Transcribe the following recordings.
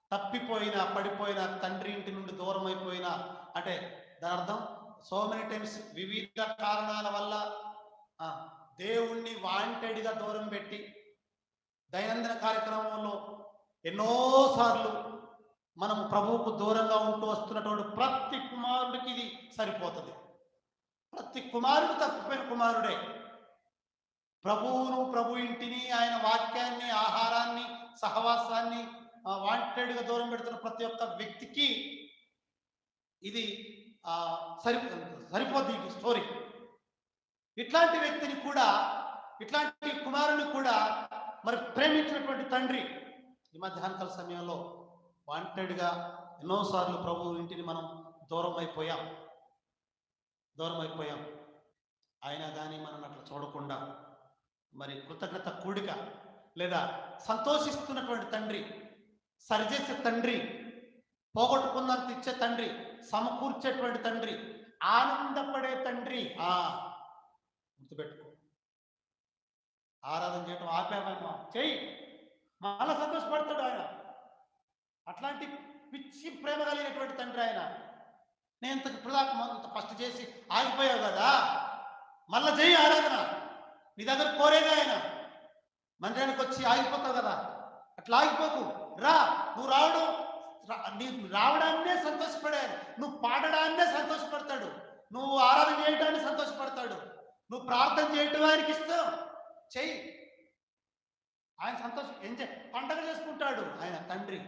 తప్పిపోయిన పడిపోయిన తండ్రి ఇంటి నుండి దూరం అయిపోయిన అంటే దాని అర్థం సో మెనీ టైమ్స్ వివిధ కారణాల వల్ల ఆ, దేవుణ్ణి వాంటెడ్గా దూరం పెట్టి దైనందిన కార్యక్రమంలో ఎన్నోసార్లు మనం ప్రభువుకు దూరంగా ఉంటూ వస్తున్నటువంటి ప్రతి కుమారుడికి ఇది సరిపోతుంది ప్రతి కుమారుడు తప్పిపోయిన కుమారుడే ప్రభువును ప్రభు ఇంటిని ఆయన వాక్యాన్ని ఆహారాన్ని సహవాసాన్ని వాంటెడ్గా దూరం పెడుతున్న ప్రతి ఒక్క వ్యక్తికి ఇది ఆ, సరి సరిపోద్ది ఈ స్టోరీ ఇట్లాంటి వ్యక్తిని కూడా ఇట్లాంటి కుమారుని కూడా మరి ప్రేమించినటువంటి తండ్రి ఈ మధ్యాహ్నకాల సమయంలో వాంటెడ్గా ఎన్నోసార్లు ప్రభు ఇంటిని మనం దూరం అయిపోయాం దూరం అయిపోయాం అయినా కానీ మనం అట్లా చూడకుండా మరి కృతజ్ఞత కూడిక లేదా సంతోషిస్తున్నటువంటి తండ్రి సరిచేసే తండ్రి పోగొట్టుకున్నంత ఇచ్చే తండ్రి సమకూర్చేటువంటి తండ్రి ఆనందపడే తండ్రి ఆ గుర్తుపెట్టుకో ఆరాధన చేయటం ఆపేమా చెయ్యి మళ్ళా సంతోషపడతాడు ఆయన అట్లాంటి పిచ్చి ప్రేమ కలిగినటువంటి తండ్రి ఆయన నేను ఇంత ఇప్పుడు ఫస్ట్ చేసి ఆగిపోయావు కదా మళ్ళా చెయ్యి ఆరాధన నీ దగ్గర కోరేగా ఆయన మందిరానికి వచ్చి ఆగిపోతావు కదా అట్లా ఆగిపోకు రా నువ్వు రావడం రా- నీకు రావడాన్నే సంతోషపడాడు నువ్వు పాడడాన్నే సంతోషపడతాడు నువ్వు ఆరాధన చేయడాన్ని సంతోషపడతాడు నువ్వు ప్రార్థన చేయటం ఆయనకి ఇష్టం చెయ్యి ఆయన సంతోషం ఎంజాయ్ పండగ చేసుకుంటాడు ఆయన తండ్రి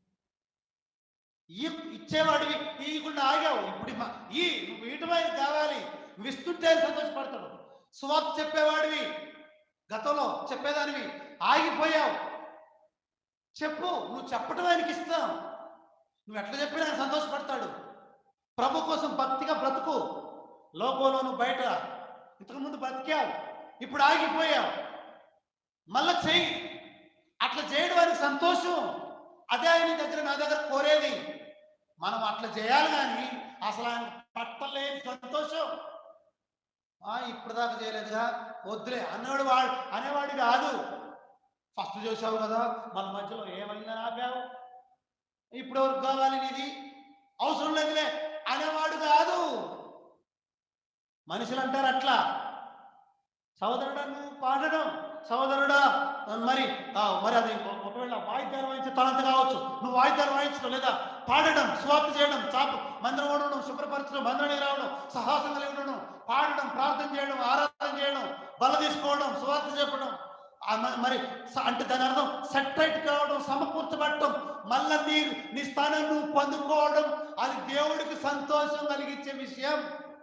ఈ ఇచ్చేవాడివి ఇవ్వకుండా ఆగావు ఇప్పుడు మా- ఈ నువ్వు ఇటువైపు కావాలి నువ్వు ఇస్తుంటే ఆయన సంతోషపడతాడు సువార్త చెప్పేవాడివి గతంలో చెప్పేదానివి ఆగిపోయావు చెప్పు నువ్వు చెప్పడం ఆయనకి ఇస్తాం నువ్వు ఎట్లా చెప్పినా ఆయన సంతోషపడతాడు ప్రభు కోసం భక్తిగా బ్రతుకు లోకంలో నువ్వు బయట ఇంతకుముందు బ్రతికావు ఇప్పుడు ఆగిపోయావు మళ్ళా చెయ్యి అట్లా చేయడం ఆయనకి సంతోషం అదే ఆయన దగ్గర నా దగ్గర కోరేది మనం అట్లా చేయాలి కానీ అసలు ఆయన పట్టలేని సంతోషం ఆ ఇప్పుడు దాకా చేయలేదుగా వద్దులే అన్నవాడు వాడు అనేవాడు కాదు ఫస్ట్ చూసావు కదా మన మధ్యలో ఏమైందని ఆపావు ఇప్పుడు ఎవరికి కావాలి నీది అవసరం లేదులే అనేవాడు కాదు మనుషులు అంటారు అట్లా సోదరుడా నువ్వు పాడడం సోదరుడా మరి ఆ, మరి అది ఒక- ఒకవేళ వాయిద్యాలు వాయించే తలంత కావచ్చు నువ్వు వాయిద్యాలు వాయించడం లేదా పాడడం స్వార్థ చేయడం చాపు మందిరం ఉండడం శుభ్రపరచడం మందిరానికి రావడం సహాసం కలిగి ఉండడం పాడడం ప్రార్థన చేయడం ఆరాధన చేయడం బల తీసుకోవడం స్వార్థ చెప్పడం ఆ మ- మరి స- అంటే దాని అర్థం సెటరేట్ కావడం సమకూర్చబడటం మళ్ళా నీ నీ స్థానం నువ్వు పొందుకోవడం అది దేవుడికి సంతోషం కలిగించే విషయం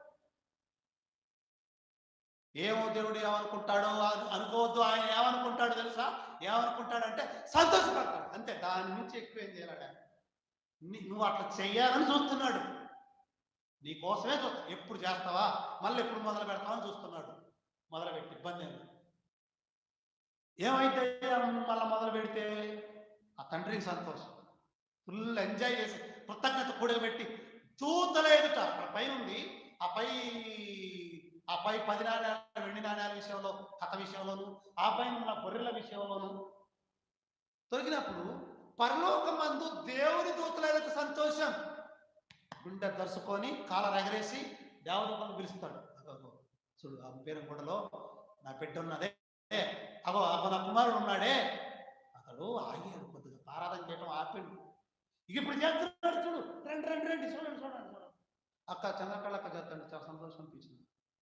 ఏమో దేవుడు ఏమనుకుంటాడో అను- అనుకోవద్దు ఆయన ఏమనుకుంటాడో తెలుసా ఏమనుకుంటాడంటే సంతోషపడతాడు అంతే దాని నుంచి ఎక్కువ ఏం చేయాలట నీ- నువ్వు అట్లా చెయ్యాలని చూస్తున్నాడు నీ కోసమే చూ ఎప్పుడు చేస్తావా మళ్ళీ ఎప్పుడు మొదలు పెడతావని చూస్తున్నాడు మొదలుపెట్టి ఇబ్బంది ఏమి ఏమైతే మళ్ళీ మొదలు పెడితే ఆ తండ్రికి సంతోషం ఫుల్ ఎంజాయ్ చేసి కృతజ్ఞత కూడబెట్టి దూతల ఎదుట అక్కడ పైన ఉంది ఆ పై ఆ పై పది నాణ్యాల వెండి నాణ్యాల విషయంలో కథ విషయంలోను ఆ పైన ఉన్న గొర్రెల విషయంలోను దొరికినప్పుడు పరలోకమందు దేవుని దూతల ఎదుట సంతోషం గుండె దర్శకొని కాలర్ ఎగరేసి దేవదూతలను పిలుస్తాడు అగో, అగో, చూడు ఆ పేరు గుడలో నా బిడ్డ ఉన్నదే అగో అగో నా కుమారుడు ఉన్నాడే అతడు ఆగాడు కొద్దిగా ఆరాధన చేయటం ఆపిండు ఇక ఇప్పుడు చేస్తున్నాడు చూడు రండి రండి రండి చూడండి చూడండి చూడండి అక్క చంద్రకళ అక్క చేస్తాడు చాలా సంతోషం అనిపించింది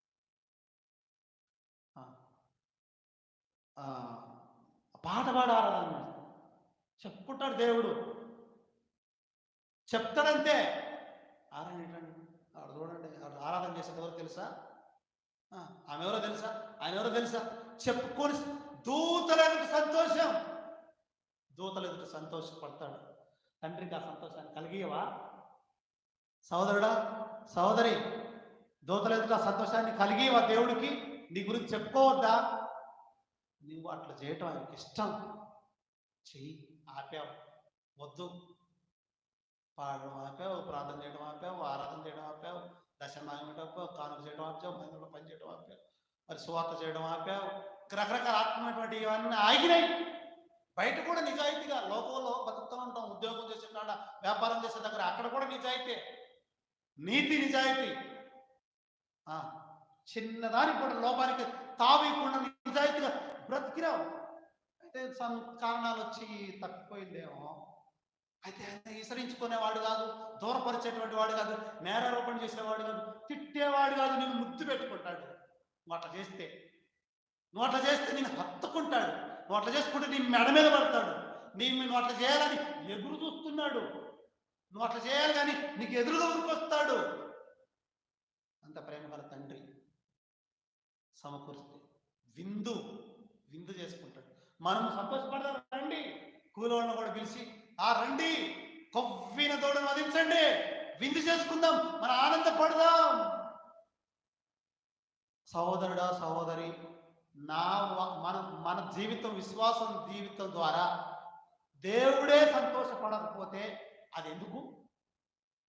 ఆ. ఆ, పాట పాడ ఆరాధన చేస్తాడు. చెప్పుకుంటాడు దేవుడు చెప్తాడంతే ఆరాధన ఏంటండి ఆడ చూడండి ఆడ ఆరాధన చేసేది ఎవరు తెలుసా ఆ, ఆమె ఎవరో తెలుసా ఆయన ఎవరో తెలుసా చెప్పుకొని దూతల ఎదుట సంతోషం దూతల ఎదుట సంతోషపడతాడు తండ్రికి ఆ సంతోషాన్ని కలిగియవా సహోదరుడా సహోదరి దూతల ఎదుట ఆ సంతోషాన్ని కలిగియవా దేవుడికి నీ గురించి చెప్పుకోవద్దా నువ్వు అట్లా చేయటం ఆయనకి ఇష్టం చెయ్యి ఆపావు వద్దు పాడడం ఆపావు ప్రార్థన చేయడం ఆపావు ఆరాధన చేయడం ఆపావు దశమాగం ఆపావు కానుక చేయడం ఆపావు మందిరంలో పని చేయడం ఆపావు మరి సువార్త చేయడం ఆపావు రకరకాల ఆత్మటువంటి ఇవన్నీ ఆగినాయి బయట కూడా నిజాయితీగా లోకంలో బతుకుతూ ఉంటాం ఉద్యోగం చేసే వ్యాపారం చేసే దగ్గర అక్కడ కూడా నిజాయితీ నీతి నిజాయితీ ఆ, చిన్నదానికి కూడా లోపానికి తావీయకుండా నిజాయితీగా బ్రతికిరావు అయితే సమ్ కారణాలు వచ్చి తప్పిపోయిందేమో అయితే ఆయన ఈసరించుకునేవాడు కాదు దూరపరిచేటువంటి వాడు కాదు నేరారోపణ చేసేవాడు కాదు తిట్టేవాడు కాదు నేను ముద్దు పెట్టుకుంటాడు నువ్వు అట్లా చేస్తే నువ్వు అట్లా చేస్తే నేను హత్తుకుంటాడు నువ్వు అట్లా చేసుకుంటే నీ మెడ మీద పడతాడు నీ నువ్వు అట్లా చేయాలని ఎదురు చూస్తున్నాడు నువ్వు అట్లా చేయాలి కానీ నీకు ఎదురుగా ఉరికొస్తాడు అంత ప్రేమ గల తండ్రి సమకూరిస్తే విందు విందు చేసుకుంటాడు మనం సంతోషపడదాం రండి కూలోళ్ళని కూడా పిలిచి ఆ రండి కొవ్విన దూడను వధించండి విందు చేసుకుందాం మన ఆనందపడదాం సహోదరుడా సహోదరి నా వ- మన మన జీవితం విశ్వాసం జీవితం ద్వారా దేవుడే సంతోషపడకపోతే అది ఎందుకు